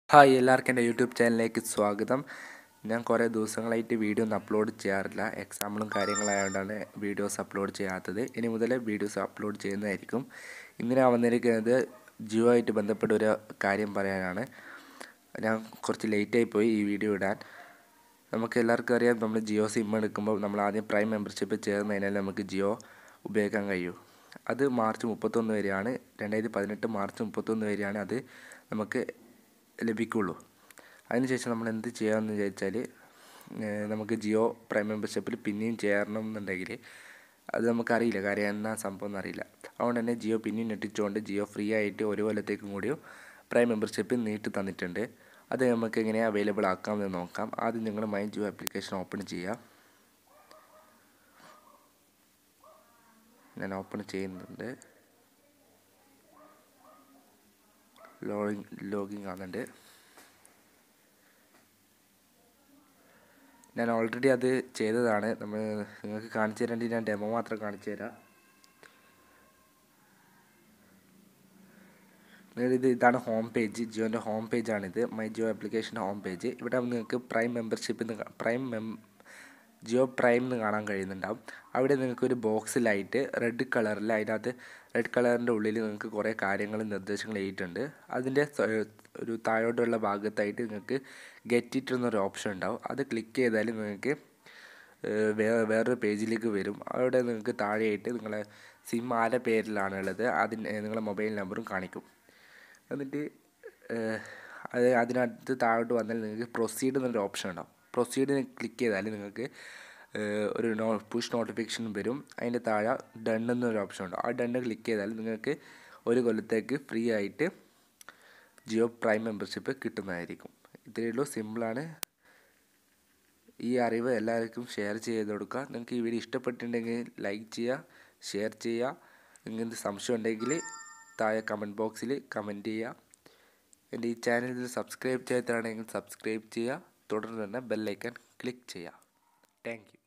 hi എല്ലാവർക്കും എൻ്റെ YouTube ചാനലിലേക്ക് സ്വാഗതം ഞാൻ കുറേ ദിവസങ്ങളായിട്ട് വീഡിയോ ഒന്നും അപ്ലോഡ് ചെയ്യാറില്ല എക്സാമ്പിളും കാര്യങ്ങളായതുകൊണ്ടാണ് വീഡിയോസ് അപ്ലോഡ് ചെയ്യാത്തത് ഇനി മുതൽ വീഡിയോസ് അപ്ലോഡ് ചെയ്യുന്നതായിരിക്കും ഇന്ന് ഞാൻ വന്നിരിക്കുന്നത് ജിയോ ആയിട്ട് ബന്ധപ്പെട്ട ഒരു കാര്യം പറയാനാണ് ഞാൻ കുറച്ച് ലേറ്റായി പോയി ഈ വീഡിയോ ഇടാൻ നമുക്ക് എല്ലാവർക്കും അറിയാം നമ്മൾ ജിയോ സിം എടുക്കുമ്പോൾ നമ്മൾ ആദ്യം പ്രൈം മെമ്പർഷിപ്പ് ചേർന്ന് കഴിഞ്ഞാൽ നമുക്ക് ജിയോ ഉപയോഗിക്കാൻ കഴിയൂ അത് മാർച്ച് മുപ്പത്തൊന്ന് വരെയാണ് രണ്ടായിരത്തി പതിനെട്ട് മാർച്ച് മുപ്പത്തൊന്ന് വരെയാണ് അത് നമുക്ക് ലഭിക്കുള്ളൂ അതിനുശേഷം നമ്മൾ എന്ത് ചെയ്യാമെന്ന് വിചാരിച്ചാൽ നമുക്ക് ജിയോ പ്രൈം മെമ്പർഷിപ്പിൽ പിന്നെയും ചേരണം എന്നുണ്ടെങ്കിൽ അത് നമുക്കറിയില്ല കാര്യം എന്നാ സംഭവം എന്നറിയില്ല അതുകൊണ്ട് തന്നെ ജിയോ പിന്നെയും ഞെട്ടിച്ചുകൊണ്ട് ജിയോ ഫ്രീ ആയിട്ട് ഒരു കൊല്ലത്തേക്കും കൂടിയും പ്രൈം മെമ്പർഷിപ്പ് നീട്ടി തന്നിട്ടുണ്ട് അത് നമുക്ക് എങ്ങനെ അവൈലബിൾ ആക്കാമെന്ന് നോക്കാം ആദ്യം നിങ്ങൾ മൈ ജിയോ ആപ്ലിക്കേഷൻ ഓപ്പൺ ചെയ്യുക ഞാൻ ഓപ്പൺ ചെയ്യുന്നുണ്ട് ലോഗിൻ ലോഗിൻ ആകുന്നുണ്ട് ഞാൻ ഓൾറെഡി അത് ചെയ്തതാണ് നമ്മൾ നിങ്ങൾക്ക് കാണിച്ചു തരേണ്ടി ഞാൻ ഡെമോ മാത്രം കാണിച്ചു തരാം ഇത് ഇതാണ് ഹോം പേജ് ജിയോൻ്റെ ഹോം പേജാണിത് my Jio application home page ഇവിടെ നിങ്ങൾക്ക് പ്രൈം മെമ്പർഷിപ്പ് പ്രൈം മെം ജിയോ പ്രൈം എന്ന് കാണാൻ കഴിയുന്നുണ്ടാവും അവിടെ നിങ്ങൾക്കൊരു ബോക്സിലായിട്ട് റെഡ് കളറിൽ അതിനകത്ത് റെഡ് കളറിൻ്റെ ഉള്ളിൽ നിങ്ങൾക്ക് കുറേ കാര്യങ്ങളും നിർദ്ദേശങ്ങളും എഴുതിയിട്ടുണ്ട് അതിൻ്റെ ഒരു താഴോട്ടുള്ള ഭാഗത്തായിട്ട് നിങ്ങൾക്ക് ഗെറ്റ് ഇറ്റ് എന്നൊരു ഓപ്ഷൻ ഉണ്ടാവും അത് ക്ലിക്ക് ചെയ്താൽ നിങ്ങൾക്ക് വേറെ വേറൊരു പേജിലേക്ക് വരും അവിടെ നിങ്ങൾക്ക് താഴെയായിട്ട് നിങ്ങളെ സിം ആരുടെ പേരിലാണ് ഉള്ളത് അതിന് നിങ്ങളെ മൊബൈൽ നമ്പറും കാണിക്കും എന്നിട്ട് അത് അതിനകത്ത് താഴോട്ട് വന്നാൽ നിങ്ങൾക്ക് പ്രൊസീഡ് എന്നൊരു ഓപ്ഷൻ ഉണ്ടാവും പ്രൊസീഡ് ക്ലിക്ക് ചെയ്താൽ നിങ്ങൾക്ക് ഒരു നോ പുഷ് നോട്ടിഫിക്കേഷൻ വരും അതിൻ്റെ താഴെ ഡൺ എന്നൊരു ഓപ്ഷൻ ഉണ്ട് ആ ഡണ്ണ് ക്ലിക്ക് ചെയ്താൽ നിങ്ങൾക്ക് ഒരു കൊല്ലത്തേക്ക് ഫ്രീ ആയിട്ട് ജിയോ പ്രൈം മെമ്പർഷിപ്പ് കിട്ടുന്നതായിരിക്കും ഇത്രയേ ഉള്ളൂ സിമ്പിളാണ് ഈ അറിവ് എല്ലാവർക്കും ഷെയർ ചെയ്ത് കൊടുക്കുക നിങ്ങൾക്ക് ഈ വീഡിയോ ഇഷ്ടപ്പെട്ടിട്ടുണ്ടെങ്കിൽ ലൈക്ക് ചെയ്യുക ഷെയർ ചെയ്യുക നിങ്ങൾക്ക് സംശയം ഉണ്ടെങ്കിൽ താഴെ കമൻറ്റ് ബോക്സിൽ കമൻറ്റ് ചെയ്യുക എൻ്റെ ഈ ചാനൽ സബ്സ്ക്രൈബ് ചെയ്യാത്തതാണെങ്കിൽ സബ്സ്ക്രൈബ് ചെയ്യുക തുടർന്ന് തന്നെ ബെല്ലൈക്കൺ ക്ലിക്ക് ചെയ്യുക താങ്ക്